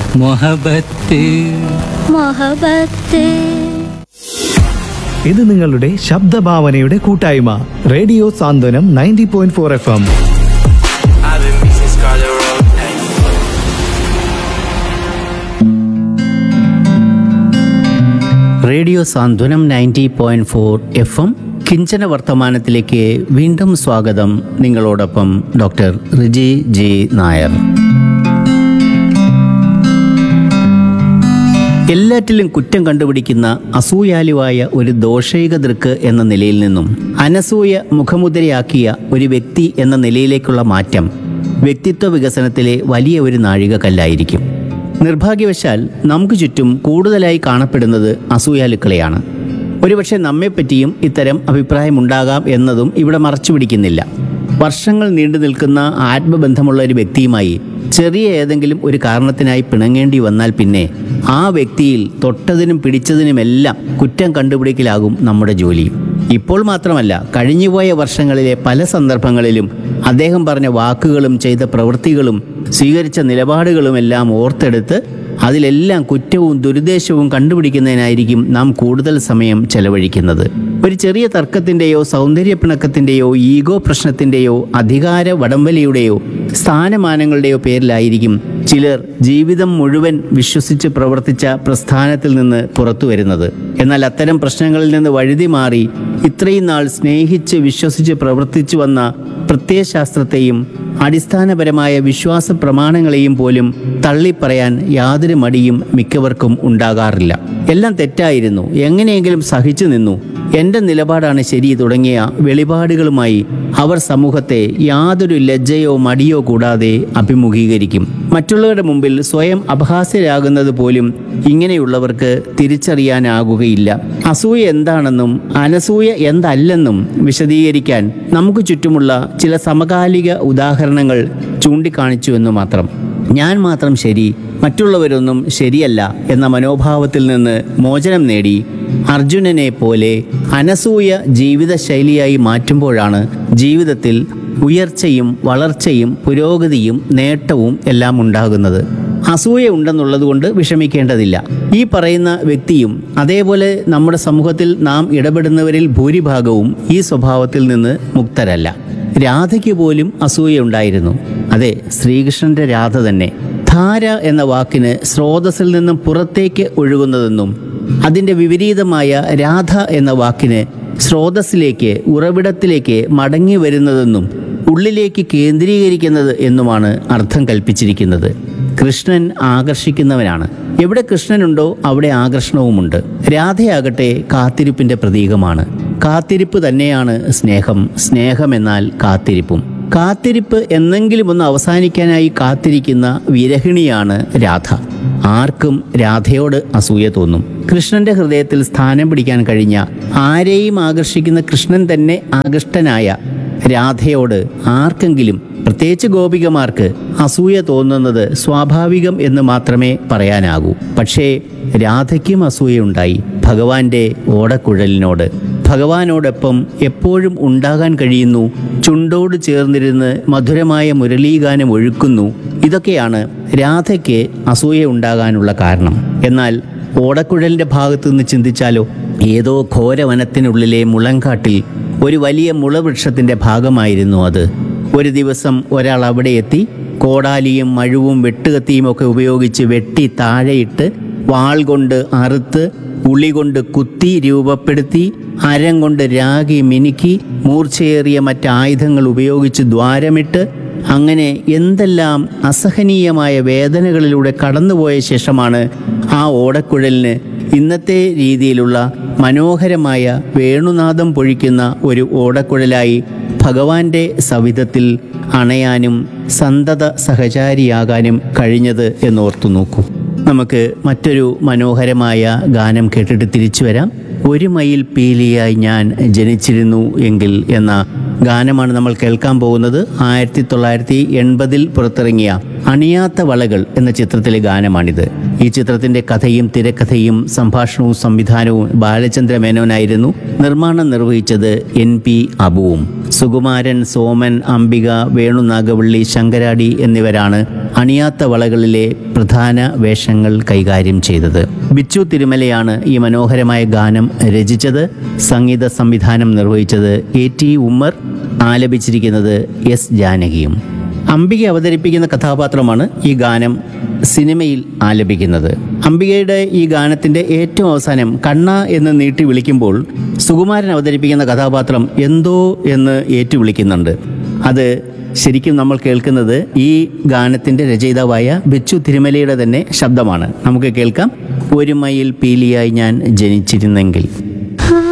മൊഹബത്ത് മൊഹബത്ത് ഇത് നിങ്ങളുടെ ശബ്ദഭാവനയുടെ കൂട്ടായ്മ radio Santhwanam ninety point four F M I've been missing Scarlet Road. Hey. Radio Santhwanam ninety point four F M കിഞ്ചന വർത്തമാനത്തിലേക്ക് വീണ്ടും സ്വാഗതം നിങ്ങളോടൊപ്പം ഡോക്ടർ റിജി ജി നായർ എല്ലാറ്റിലും കുറ്റം കണ്ടുപിടിക്കുന്ന അസൂയാലുവായ ഒരു ദോഷൈക ദൃക്ക് എന്ന നിലയിൽ നിന്നും അനസൂയ മുഖമുദ്രയാക്കിയ ഒരു വ്യക്തി എന്ന നിലയിലേക്കുള്ള മാറ്റം വ്യക്തിത്വ വികസനത്തിലെ വലിയ ഒരു നാഴികക്കല്ലായിരിക്കും നിർഭാഗ്യവശാൽ നമുക്ക് ചുറ്റും കൂടുതലായി കാണപ്പെടുന്നത് അസൂയാലുക്കളെയാണ് ഒരുപക്ഷെ നമ്മെപ്പറ്റിയും ഇത്തരം അഭിപ്രായമുണ്ടാകാം എന്നതും ഇവിടെ മറച്ചു പിടിക്കുന്നില്ല വർഷങ്ങൾ നീണ്ടു നിൽക്കുന്ന ആത്മബന്ധമുള്ള ഒരു വ്യക്തിയുമായി ചെറിയ ഏതെങ്കിലും ഒരു കാരണത്തിനായി പിണങ്ങേണ്ടി വന്നാൽ പിന്നെ ആ വ്യക്തിയിൽ തൊട്ടതിനും പിടിച്ചതിനുമെല്ലാം കുറ്റം കണ്ടുപിടിക്കലാകും നമ്മുടെ ജോലി ഇപ്പോൾ മാത്രമല്ല കഴിഞ്ഞുപോയ വർഷങ്ങളിലെ പല സന്ദർഭങ്ങളിലും അദ്ദേഹം പറഞ്ഞ വാക്കുകളും ചെയ്ത പ്രവൃത്തികളും സ്വീകരിച്ച നിലപാടുകളുമെല്ലാം ഓർത്തെടുത്ത് അതിലെല്ലാം കുറ്റവും ദുരുദ്ദേശവും കണ്ടുപിടിക്കുന്നതിനായിരിക്കും നാം കൂടുതൽ സമയം ചെലവഴിക്കുന്നത് ഒരു ചെറിയ തർക്കത്തിൻ്റെയോ സൗന്ദര്യ പിണക്കത്തിൻ്റെയോ ഈഗോ പ്രശ്നത്തിൻ്റെയോ അധികാര വടംവലിയുടെയോ സ്ഥാനമാനങ്ങളുടെയോ പേരിലായിരിക്കും ചിലർ ജീവിതം മുഴുവൻ വിശ്വസിച്ച് പ്രവർത്തിച്ച പ്രസ്ഥാനത്തിൽ നിന്ന് പുറത്തു വരുന്നത് എന്നാൽ അത്തരം പ്രശ്നങ്ങളിൽ നിന്ന് വഴുതി മാറി ഇത്രയും നാൾ സ്നേഹിച്ച് വിശ്വസിച്ച് പ്രവർത്തിച്ചു വന്ന പ്രത്യയശാസ്ത്രത്തെയും അടിസ്ഥാനപരമായ വിശ്വാസ പ്രമാണങ്ങളെയും പോലും തള്ളിപ്പറയാൻ യാതൊരു മടിയും മിക്കവർക്കും ഉണ്ടാകാറില്ല എല്ലാം തെറ്റായിരുന്നു എങ്ങനെയെങ്കിലും സഹിച്ചു നിന്നു എൻ്റെ നിലപാടാണ് ശരി തുടങ്ങിയ വെളിപാടുകളുമായി അവർ സമൂഹത്തെ യാതൊരു ലജ്ജയോ മടിയോ കൂടാതെ അഭിമുഖീകരിക്കും മറ്റുള്ളവരുടെ മുമ്പിൽ സ്വയം അപഹാസ്യരാകുന്നത് പോലും ഇങ്ങനെയുള്ളവർക്ക് തിരിച്ചറിയാനാകുകയില്ല അസൂയ എന്താണെന്നും അനസൂയ എന്തല്ലെന്നും വിശദീകരിക്കാൻ നമുക്ക് ചുറ്റുമുള്ള ചില സമകാലിക ഉദാഹരണങ്ങൾ ചൂണ്ടിക്കാണിച്ചു എന്ന് മാത്രം ഞാൻ മാത്രം ശരി മറ്റുള്ളവരൊന്നും ശരിയല്ല എന്ന മനോഭാവത്തിൽ നിന്ന് മോചനം നേടി അർജുനനെ പോലെ അനസൂയ ജീവിതശൈലിയായി മാറ്റുമ്പോഴാണ് ജീവിതത്തിൽ ഉയർച്ചയും വളർച്ചയും പുരോഗതിയും നേട്ടവും എല്ലാം ഉണ്ടാകുന്നത് അസൂയ ഉണ്ടെന്നുള്ളത് കൊണ്ട് വിഷമിക്കേണ്ടതില്ല ഈ പറയുന്ന വ്യക്തിയും അതേപോലെ നമ്മുടെ സമൂഹത്തിൽ നാം ഇടപെടുന്നവരിൽ ഭൂരിഭാഗവും ഈ സ്വഭാവത്തിൽ നിന്ന് മുക്തരല്ല രാധയ്ക്ക് പോലും അസൂയ ഉണ്ടായിരുന്നു അതെ ശ്രീകൃഷ്ണന്റെ രാധ തന്നെ ധാര എന്ന വാക്കിന് സ്രോതസ്സിൽ നിന്നും പുറത്തേക്ക് ഒഴുകുന്നതെന്നും അതിൻ്റെ വിപരീതമായ രാധ എന്ന വാക്കിന് സ്രോതസ്സിലേക്ക് ഉറവിടത്തിലേക്ക് മടങ്ങി വരുന്നതെന്നും ഉള്ളിലേക്ക് കേന്ദ്രീകരിക്കുന്നത് എന്നുമാണ് അർത്ഥം കൽപ്പിച്ചിരിക്കുന്നത് കൃഷ്ണൻ ആകർഷിക്കുന്നവനാണ് എവിടെ കൃഷ്ണനുണ്ടോ അവിടെ ആകർഷണവുമുണ്ട് രാധയാകട്ടെ കാത്തിരിപ്പിന്റെ പ്രതീകമാണ് കാത്തിരിപ്പ് തന്നെയാണ് സ്നേഹം സ്നേഹമെന്നാൽ കാത്തിരിപ്പും കാത്തിരിപ്പ് എന്നെങ്കിലും ഒന്ന് അവസാനിക്കാനായി കാത്തിരിക്കുന്ന വിരഹിണിയാണ് രാധ ആർക്കും രാധയോട് അസൂയ തോന്നും കൃഷ്ണന്റെ ഹൃദയത്തിൽ സ്ഥാനം പിടിക്കാൻ കഴിഞ്ഞ ആരെയും ആകർഷിക്കുന്ന കൃഷ്ണൻ തന്നെ ആകൃഷ്ടനായ രാധയോട് ആർക്കെങ്കിലും പ്രത്യേകിച്ച് ഗോപികമാർക്ക് അസൂയ തോന്നുന്നത് സ്വാഭാവികം എന്ന് മാത്രമേ പറയാനാകൂ പക്ഷേ രാധയ്ക്കും അസൂയയുണ്ടായി ഭഗവാന്റെ ഓടക്കുഴലിനോട് ഭഗവാനോടൊപ്പം എപ്പോഴും ഉണ്ടാകാൻ കഴിയുന്നു ചുണ്ടോട് ചേർന്നിരുന്ന് മധുരമായ മുരളീഗാനം ഒഴുക്കുന്നു ഇതൊക്കെയാണ് രാധയ്ക്ക് അസൂയ ഉണ്ടാകാനുള്ള കാരണം എന്നാൽ ഓടക്കുഴലിന്റെ ഭാഗത്തു നിന്ന് ചിന്തിച്ചാലോ ഏതോ ഘോരവനത്തിനുള്ളിലെ മുളങ്കാട്ടിൽ ഒരു വലിയ മുളവൃക്ഷത്തിന്റെ ഭാഗമായിരുന്നു അത് ഒരു ദിവസം ഒരാൾ അവിടെ എത്തി കോടാലിയും മഴുവും വെട്ടുകത്തിയും ഒക്കെ ഉപയോഗിച്ച് വെട്ടി താഴെയിട്ട് വാൾ കൊണ്ട് അറുത്ത് ഉളി കൊണ്ട് കുത്തി രൂപപ്പെടുത്തി അരം കൊണ്ട് രാഗി മിനുക്കി മൂർച്ചയേറിയ മറ്റായുധങ്ങൾ ഉപയോഗിച്ച് ദ്വാരമിട്ട് അങ്ങനെ എന്തെല്ലാം അസഹനീയമായ വേദനകളിലൂടെ കടന്നുപോയ ശേഷമാണ് ആ ഓടക്കുഴലിന് ഇന്നത്തെ രീതിയിലുള്ള മനോഹരമായ വേണുനാദം പൊഴിക്കുന്ന ഒരു ഓടക്കുഴലായി ഭഗവാന്റെ സവിധത്തിൽ അണയാനും സന്തത സഹചാരിയാകാനും കഴിഞ്ഞത് എന്നോർത്തു നോക്കൂ നമുക്ക് മറ്റൊരു മനോഹരമായ ഗാനം കേട്ടിട്ട് തിരിച്ചു വരാം ഒരു മയിൽ പീലിയായി ഞാൻ ജനിച്ചിരുന്നു എങ്കിൽ എന്ന ഗാനമാണ് നമ്മൾ കേൾക്കാൻ പോകുന്നത് ആയിരത്തി തൊള്ളായിരത്തി എൺപതിൽ പുറത്തിറങ്ങിയ അണിയാത്ത വളകൾ എന്ന ചിത്രത്തിലെ ഗാനമാണിത് ഈ ചിത്രത്തിന്റെ കഥയും തിരക്കഥയും സംഭാഷണവും സംവിധാനവും ബാലചന്ദ്ര മേനോനായിരുന്നു നിർമ്മാണം നിർവഹിച്ചത് എൻ പി അബുവും സുകുമാരൻ സോമൻ അംബിക വേണു നാഗവള്ളി ശങ്കരാടി എന്നിവരാണ് അണിയാത്ത വളകളിലെ പ്രധാന വേഷങ്ങൾ കൈകാര്യം ചെയ്തത് ബിച്ചു തിരുമലയാണ് ഈ മനോഹരമായ ഗാനം രചിച്ചത് സംഗീത സംവിധാനം നിർവഹിച്ചത് എ ടി ഉമ്മർ ആലപിച്ചിരിക്കുന്നത് എസ് ജാനകിയും അംബിക അവതരിപ്പിക്കുന്ന കഥാപാത്രമാണ് ഈ ഗാനം സിനിമയിൽ ആലപിക്കുന്നത് അംബികയുടെ ഈ ഗാനത്തിൻ്റെ ഏറ്റവും അവസാനം കണ്ണ എന്ന് നീട്ടി വിളിക്കുമ്പോൾ സുകുമാരൻ അവതരിപ്പിക്കുന്ന കഥാപാത്രം എന്തോ എന്ന് ഏറ്റു വിളിക്കുന്നുണ്ട് അത് ശരിക്കും നമ്മൾ കേൾക്കുന്നത് ഈ ഗാനത്തിൻ്റെ രചയിതാവായ ബിച്ചു തിരുമലയുടെ തന്നെ ശബ്ദമാണ് നമുക്ക് കേൾക്കാം ഒരു മയിൽ പീലിയായി ഞാൻ ജനിച്ചിരുന്നെങ്കിൽ